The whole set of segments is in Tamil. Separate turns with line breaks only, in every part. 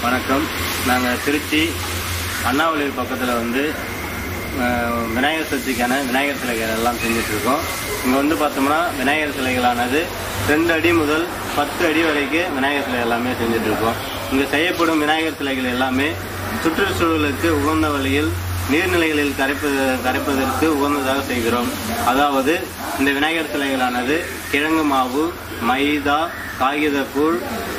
வணக்கம் நாங்கள் திருச்சி அண்ணாவளியூர் பக்கத்தில் வந்து அஹ், விநாயகர் சதுர்த்திக்கான விநாயகர் சிலைகள் எல்லாம் செஞ்சுட்டு இருக்கோம் இங்கே வந்து பார்த்தோம்னா விநாயகர் சிலைகளானது ரெண்டு அடி முதல் பத்து அடி வரைக்கும் விநாயகர் சிலை எல்லாமே செஞ்சுட்டு இருக்கோம் இங்கே செய்யப்படும் விநாயகர் சிலைகள் எல்லாமே சுற்றுச்சூழலுக்கு உகந்த வழியில் நீர்நிலைகளில் கரைப்பது கரைப்பதற்கு உகந்ததாக செய்கிறோம் அதாவது இந்த விநாயகர் சிலைகளானது கிழங்கு மாவு மைதா காகிதக்கூழ்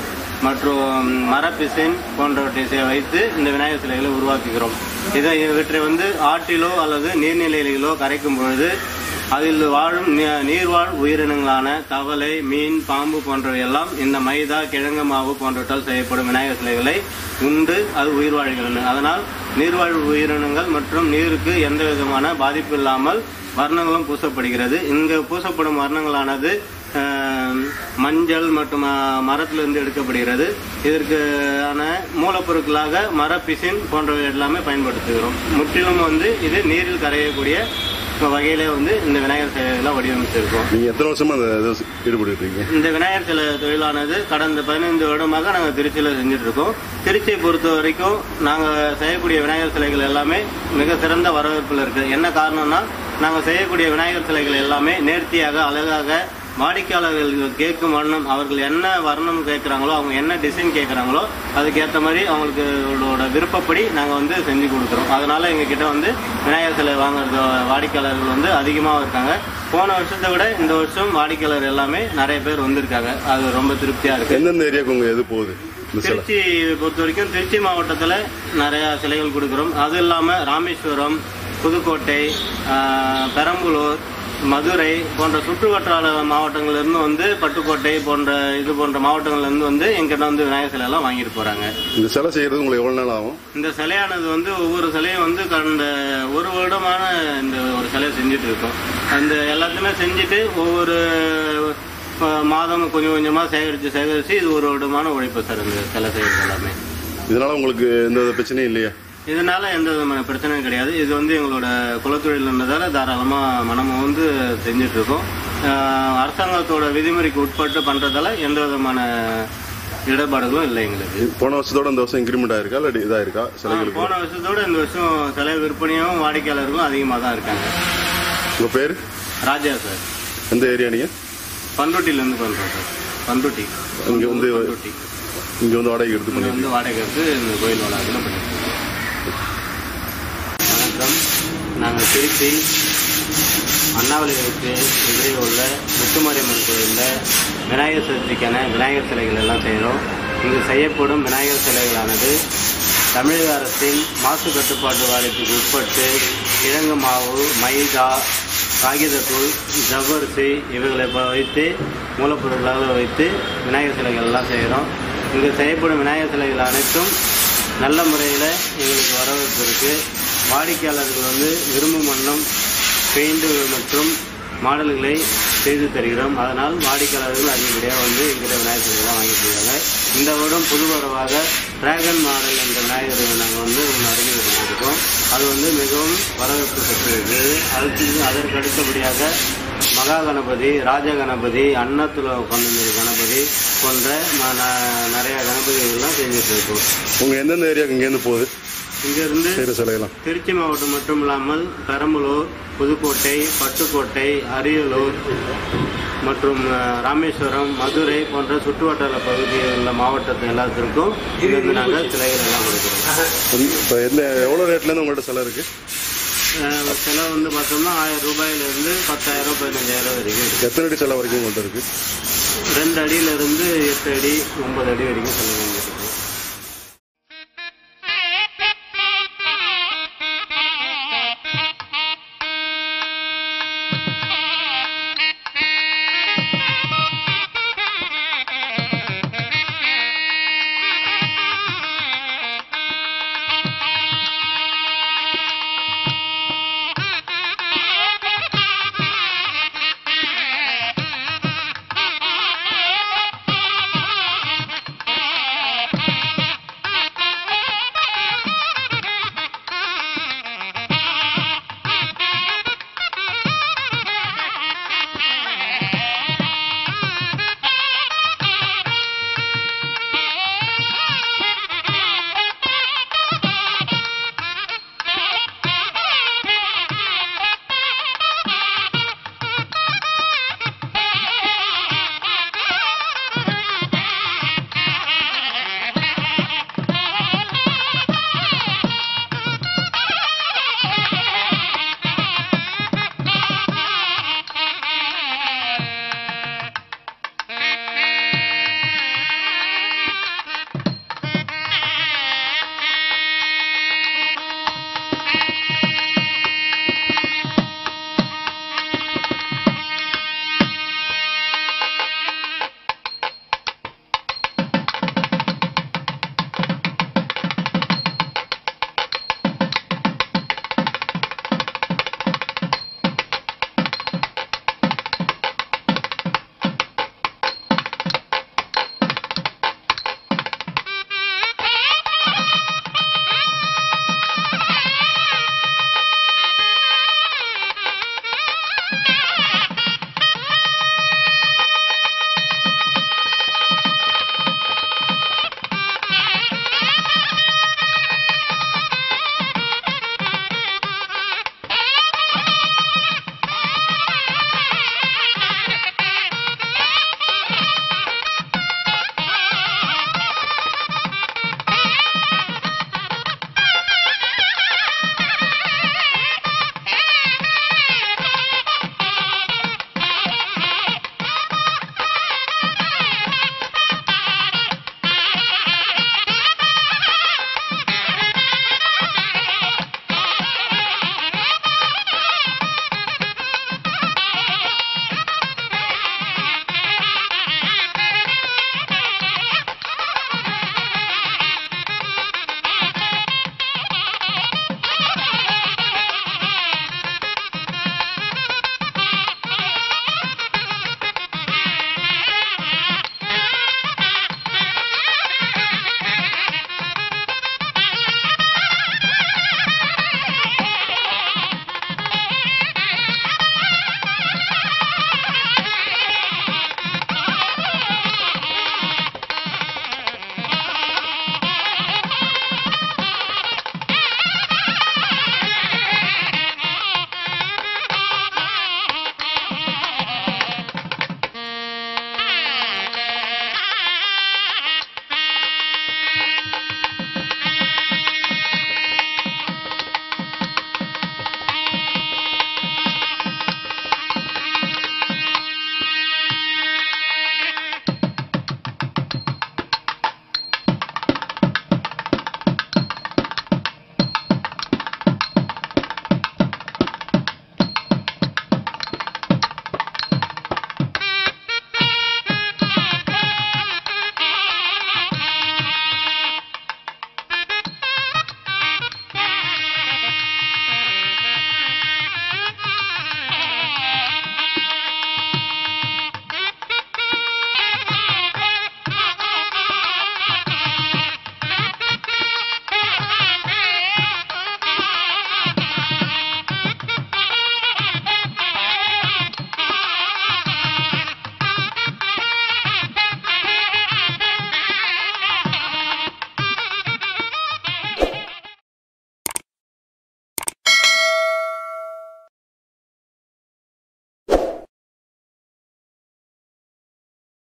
மற்றும் மரப்பிசின் போன்றவற்றை சே- வைத்து இந்த விநாயகர் சிலைகளை உருவாக்குகிறோம் இதை இவற்றை வந்து ஆற்றிலோ அல்லது நீர்நிலைகளிலோ கரைக்கும் பொழுது அதில் வாழும் நீ- நீர்வாழ் உயிரினங்களான தவளை மீன் பாம்பு போன்றவை எல்லாம் இந்த மைதா கிழங்கு மாவு போன்றவற்றால் செய்யப்படும் விநாயகர் சிலைகளை உண்டு அது உயிர் வாழ்கின்றன அதனால் நீர்வாழ் உயிரினங்கள் மற்றும் நீருக்கு எந்த விதமான பாதிப்பு இல்லாமல் வர்ணங்களும் பூசப்படுகிறது இங்கு பூசப்படும் வர்ணங்களானது அஹ், மஞ்சள் மற்றும் அஹ், மரத்திலிருந்து எடுக்கப்படுகிறது இதற்கான மூலப்பொருட்களாக மரப்பிசின் போன்றவை எல்லாமே பயன்படுத்துகிறோம் முற்றிலும் வந்து இது நீரில் கரையக்கூடிய வகையிலே வந்து இந்த விநாயகர் சிலைகளை வடிவமைச்சிருக்கோம்
நீங்க எத்தனை வருஷமா அந்த இதை ஈடுபட்டு இருக்கீங்க
இந்த விநாயகர் சிலை தொழிலானது கடந்த பதினைந்து வருடமாக நாங்கள் திருச்சியில் செஞ்சுட்டு இருக்கோம் திருச்சியை பொறுத்த வரைக்கும் நாங்கள் செய்யக்கூடிய விநாயகர் சிலைகள் எல்லாமே மிக சிறந்த வரவேற்பில் இருக்கு என்ன காரணம்னா நாங்கள் செய்யக்கூடிய விநாயகர் சிலைகள் எல்லாமே நேர்த்தியாக அழகாக வாடிக்கையாளர்கள் கேட்கும் வண்ணம் அவர்கள் என்ன வர்ணம் கேட்குறாங்களோ அவங்க என்ன டிசைன் கேட்குறாங்களோ அதுக்கேற்ற மாதிரி அவங்களுக்கு அவங்களோட விருப்பப்படி நாங்கள் வந்து செஞ்சு கொடுக்குறோம் அதனால எங்ககிட்ட வந்து விநாயகர் சிலை வாங்குறது வாடிக்கையாளர்கள் வந்து அதிகமாக இருக்காங்க போன வருஷத்தை விட இந்த வருஷம் வாடிக்கையாளர் எல்லாமே நிறைய பேர் வந்திருக்காங்க அது ரொம்ப திருப்தியா இருக்கு
எந்தெந்த ஏரியாவுக்கு உங்க எது போகுது இந்த சிலை
திருச்சி பொறுத்த வரைக்கும் திருச்சி மாவட்டத்தில் நிறைய சிலைகள் கொடுக்குறோம் அது இல்லாமல் ராமேஸ்வரம் புதுக்கோட்டை ஆஹ், பெரம்பலூர் மதுரை போன்ற சுற்றுவட்டார மாவட்டங்கள்லேருந்து வந்து பட்டுக்கோட்டை போன்ற இது போன்ற மாவட்டங்கள்லேருந்து வந்து எங்கிட்ட வந்து விநாயகர் சிலை எல்லாம் வாங்கிட்டு போகிறாங்க
இந்த சிலை செய்யறது உங்களுக்கு எவ்வளவு நாள் ஆகும்
இந்த சிலையானது வந்து ஒவ்வொரு சிலையும் வந்து கடந்த ஒரு வருடமான இந்த ஒரு சிலையை செஞ்சுட்டு இருக்கோம் அந்த எல்லாத்தையுமே செஞ்சுட்டு ஒவ்வொரு அஹ், மாதம் கொஞ்சம் கொஞ்சமாக சேகரித்து சேகரித்து இது ஒரு வருடமான உழைப்பு சார் இந்த சிலை செய்கிறது எல்லாமே
இதனால உங்களுக்கு எந்த வித பிரச்சனையும் இல்லையா
இதனால எந்த விதமான பிரச்சனையும் கிடையாது இது வந்து எங்களோட குலத்தொழில்ன்றதால தாராளமாக மனமும் வந்து செஞ்சுட்டு இருக்கோம் அஹ், அரசாங்கத்தோட விதிமுறைக்கு உட்பட்டு பண்ணுறதால எந்த விதமான இடர்பாடுகளும் இல்லை எங்களுக்கு
போன வருஷத்தோட இந்த வருஷம் இன்க்ரிமெண்ட் ஆயிருக்கா இல்ல இதா இருக்கா சிலைகளுக்கு
போன வருஷத்தோட இந்த வருஷம் சிலை விற்பனையும் வாடிக்கையாளர்களும் அதிகமாக தான் இருக்காங்க
உங்க பேர்
ராஜா சார்
எந்த ஏரியா நீங்க
பண்ருட்டிலேருந்து பண்ணுறோம் சார் பண்ருட்டி
இங்க வந்து
பண்ருட்டி
இங்க வந்து வாடகை எடுத்து
இங்க
பண்ணி
வந்து வாடகை எடுத்து இந்த கோயில் வளாகத்தில் பண்ணிருக்கோம் வணக்கம் நாங்கள் திருச்சி அண்ணாவளிகளுக்கு எதிரே உள்ள முத்துமாரியம்மன் கோயிலில் விநாயகர் சதுர்த்திக்கான விநாயகர் சிலைகள் எல்லாம் செய்கிறோம் இங்கு செய்யப்படும் விநாயகர் சிலைகளானது தமிழக அரசின் மாசு கட்டுப்பாட்டு வாரியத்துக்கு உட்பட்டு கிழங்கு மாவு மைதா காகிதத்தூள் ஜவ்வரிசி இவைகளை ப- வைத்து மூலப்பொருட்களாக வைத்து விநாயகர் சிலைகள் எல்லாம் செய்கிறோம் இங்கு செய்யப்படும் விநாயகர் சிலைகள் அனைத்தும் நல்ல முறையில் எங்களுக்கு வரவேற்பு இருக்கு வாடிக்கையாளர்கள் வந்து விரும்பும் வண்ணம் பெயிண்ட் மற்றும் மாடல்களை செய்து தருகிறோம் அதனால் வாடிக்கையாளர்கள் அதிகப்படியாக வந்து எங்கிட்ட விநாயகர் சிலைகள்லாம் வாங்கிட்டு இருக்காங்க இந்த வருடம் புது வரவாக டிராகன் மாடல் என்ற விநாயகரை நாங்கள் வந்து ஒன்று அறிமுகப்படுத்தியிருக்கோம் அது வந்து மிகவும் வரவேற்பு பெற்றிருக்கிறது அதுக்கு அதற்கு அடுத்தபடியாக மகா கணபதி ராஜ கணபதி அன்னத்துல உட்காந்து கணபதி போன்ற ம- ந- நிறைய கணபதிகள்லாம் செஞ்சுட்டு இருக்கோம்
உங்க எந்தெந்த ஏரியாவுக்கு இங்க இருந்து போகுது
இங்கிருந்து
செய்யற சிலையெல்லாம்
திருச்சி மாவட்டம் மட்டும் இல்லாமல் பெரம்பலூர் புதுக்கோட்டை பட்டுக்கோட்டை அரியலூர் மற்றும் அஹ், ராமேஸ்வரம் மதுரை போன்ற சுற்றுவட்டார பகுதியில் உள்ள மாவட்டத்து எல்லாத்திற்கும் இங்கிருந்து நாங்கள் சிலைகள் எல்லாம் கொடுக்குறோம்
இப்ப எந்த எவ்வளவு ரேட்ல இருந்து உங்கள்ட்ட சிலை இருக்கு
அஹ், சிலை வந்து பார்த்தோம்னா ஆயிரம் ரூபாயிலிருந்து பத்தாயிரம் பதினஞ்சாயிரம் வரைக்கும் இருக்கு.
எத்தனை அடி சிலை வரைக்கும் உங்கள்ட்ட இருக்கு
ரெண்டு அடியிலிருந்து எட்டு அடி ஒன்பது அடி வரைக்கும் சிலை